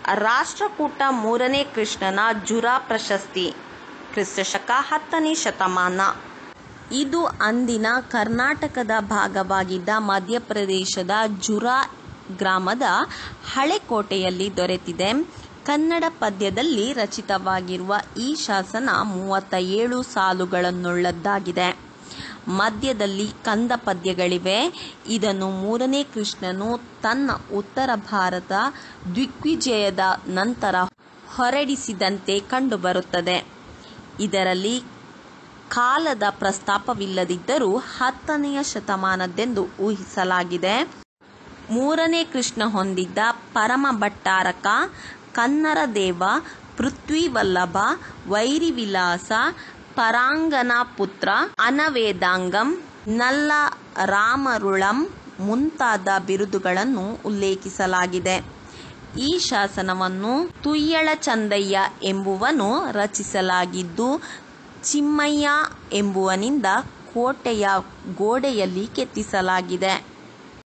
ರಾಷ್ಟ್ರಕೂಟ ಮೂರನೇ ಕೃಷ್ಣನ ಜುರಾ ಪ್ರಶಸ್ತಿ ಕ್ರಿಸ್ತಶಕ ಹತ್ತನೇ ಶತಮಾನ ಇದು ಅಂದಿನ ಕರ್ನಾಟಕದ ಭಾಗವಾಗಿದ್ದ ಮಧ್ಯಪ್ರದೇಶದ ಜುರಾ ಗ್ರಾಮದ ಹಳೆ ಕೋಟೆಯಲ್ಲಿ ದೊರೆತಿದೆ ಕನ್ನಡ ಪದ್ಯದಲ್ಲಿ ರಚಿತವಾಗಿರುವ ಈ ಶಾಸನ ಮೂವತ್ತ ಏಳು ಸಾಲುಗಳನ್ನುಳ್ಳದ್ದಾಗಿದೆ ಮಧ್ಯದಲ್ಲಿ ಕಂದ ಪದ್ಯಗಳಿವೆ ಇದನ್ನು ಮೂರನೇ ಕೃಷ್ಣನು ತನ್ನ ಉತ್ತರ ಭಾರತ ದಿಗ್ವಿಜಯದ ನಂತರ ಹೊರಡಿಸಿದಂತೆ ಕಂಡುಬರುತ್ತದೆ ಇದರಲ್ಲಿ ಕಾಲದ ಪ್ರಸ್ತಾಪವಿಲ್ಲದಿದ್ದರೂ ಹತ್ತನೆಯ ಶತಮಾನದೆಂದು ಊಹಿಸಲಾಗಿದೆ ಮೂರನೇ ಕೃಷ್ಣ ಹೊಂದಿದ್ದ ಪರಮ ಭಟ್ಟಾರಕ ಕನ್ನರ ದೇವ ಪೃಥ್ವಿವಲ್ಲಭ ವೈರಿವಿಲಾಸ ಪರಾಂಗನ ಪುತ್ರ ಅನವೇದಾಂಗಂ ನಲ್ಲ ರಾಮರುಳಂ ಮುಂತಾದ ಬಿರುದುಗಳನ್ನು ಉಲ್ಲೇಖಿಸಲಾಗಿದೆ ಈ ಶಾಸನವನ್ನು ತುಯ್ಯಳ ಚಂದಯ್ಯ ಎಂಬುವನು ರಚಿಸಲಾಗಿದ್ದು ಚಿಮ್ಮಯ್ಯ ಎಂಬುವನಿಂದ ಕೋಟೆಯ ಗೋಡೆಯಲ್ಲಿ ಕೆತ್ತಿಸಲಾಗಿದೆ